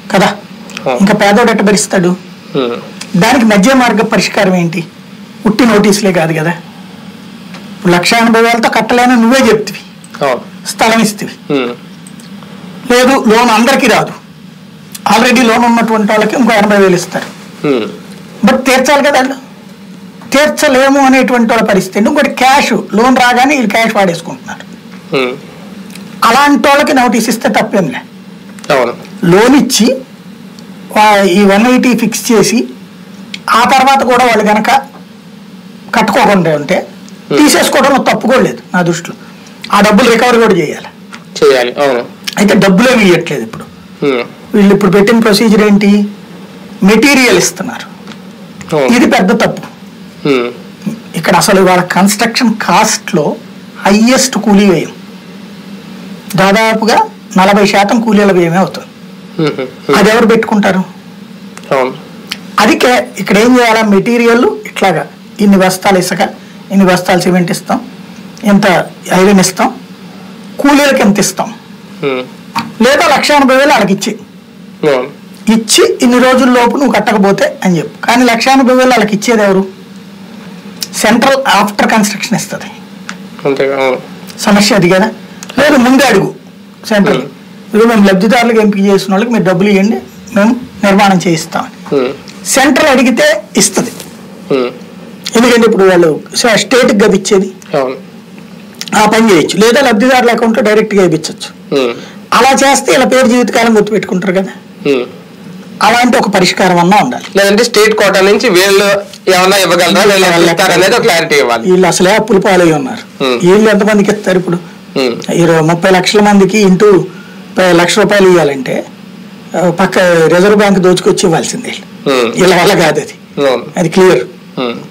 కదా అవును. ఇంకా పేదోడు ఎట్ట భరిస్తాడు ఉమ్. దానికి మధ్య మార్గ పరిష్కారం ఏంటి ఉట్టి నోటీసులే కాదు కదా ఇప్పుడు లక్ష ఎనభై వేలతో కట్టలేని నువ్వే చెప్తివి అవును స్థలం ఇస్తేవి ఉమ్. లేదు లోన్ అందరికీ రాదు ఆల్రెడీ లోన్ ఉన్నటువంటి వాళ్ళకి ఇంకో ఎనభై వేలు ఇస్తారు ఉమ్. బట్ తీర్చాలి కదా వాళ్ళు తీర్చలేము అనేటువంటి వాళ్ళ పరిస్థితి ఇంకోటి క్యాష్ లోన్ రాగానే వీళ్ళు క్యాష్ వాడేసుకుంటున్నారు ఉమ్. అలాంటి వాళ్ళకి నోటీస్ ఇస్తే తప్పేంలే అవును లోన్ ఇచ్చి వా- ఈ వన్ ఎయిటీ ఫిక్స్ చేసి ఆ తర్వాత కూడా వాళ్ళు కనుక కట్టుకోకుండా ఉంటే తీసేసుకోవడంలో తప్పు కూడా లేదు నా దృష్టిలో ఆ డబ్బులు రికవరీ కూడా చేయాలి చేయాలి అవును అయితే డబ్బులు ఏమి ఇవ్వట్లేదు ఇప్పుడు ఉమ్. వీళ్ళు ఇప్పుడు పెట్టిన ప్రొసీజర్ ఏంటి మెటీరియల్ ఇస్తున్నారు అవును ఇది పెద్ద తప్పు ఉమ్. ఇక్కడ అసలు వాళ్ళ కన్స్ట్రక్షన్ కాస్ట్లో హయ్యెస్ట్ కూలీ వ్యయం దాదాపుగా నలభై శాతం కూలీల వ్యయమే అవుతుంది ఉమ్. ఉమ్. అది ఎవరు పెట్టుకుంటారు అవును అది కే- ఇక్కడ ఏం చేయాలా మెటీరియల్ ఇట్లాగా ఇన్ని బస్తాలు ఇసుక ఇన్ని బస్తాలు సిమెంట్ ఇస్తాం ఇంత ఐరన్ ఇస్తాం కూలీలకు ఎంత ఇస్తాం ఉమ్. లేదా లక్ష ఎనభై వేలు వాళ్ళకి ఇచ్చి అవును ఇచ్చి ఇన్ని రోజుల లోపు నువ్వు కట్టకపోతే అని చెప్పు కానీ లక్ష ఎనభై వేలు వాళ్ళకి ఇచ్చేది ఎవరు సెంట్రల్ ఆఫ్టర్ కన్స్ట్రక్షన్ ఇస్తుంది అంతేగా అవును సమస్య అది కదా లేదు ముందే అడుగు సెంట్రల్ Hmm. ఇది మేము లబ్ధిదారులకు ఎంపిక చేసిన వాళ్ళకి మీరు డబ్బులు ఇవ్వండి మేము నిర్మాణం చేయిస్తామని ఉమ్. సెంట్రల్ అడిగితే ఇస్తుంది ఉమ్. ఎందుకంటే ఇప్పుడు వాళ్ళు స్టేట్కి గది ఇచ్చేది అవును ఆ పని చేయొచ్చు లేదా లబ్ధిదారుల అకౌంట్లో డైరెక్ట్గా ఇప్పించవచ్చు ఉమ్. అలా చేస్తే ఇలా పేరు జీవితకాలం గుర్తుపెట్టుకుంటారు కదా ఉమ్. అలాంటి ఒక పరిష్కారం అన్నా ఉండాలి లేదంటే స్టేట్ కోటా నుంచి వీళ్ళు ఏమన్నా ఇవ్వగలరా వీళ్ళు ఎంత ఇస్తారు అనేది ఒక క్లారిటీ ఇవ్వాలి వీళ్ళు అసలే అప్పులు పాలై ఉన్నారు Hmm. వీళ్ళు ఎంతమందికి ఇస్తారు ఇప్పుడు ఉమ్. ఇరవై ముప్పై లక్షల మందికి ఇంటూ ప- లక్ష రూపాయలు ఇవ్వాలంటే ఆ, పక్క రిజర్వ్ బ్యాంక్ దోచుకొచ్చి ఇవ్వాల్సిందే ఉమ్. వీళ్ళ వల్ల కాదు అది అవును అది క్లియర్ ఉమ్.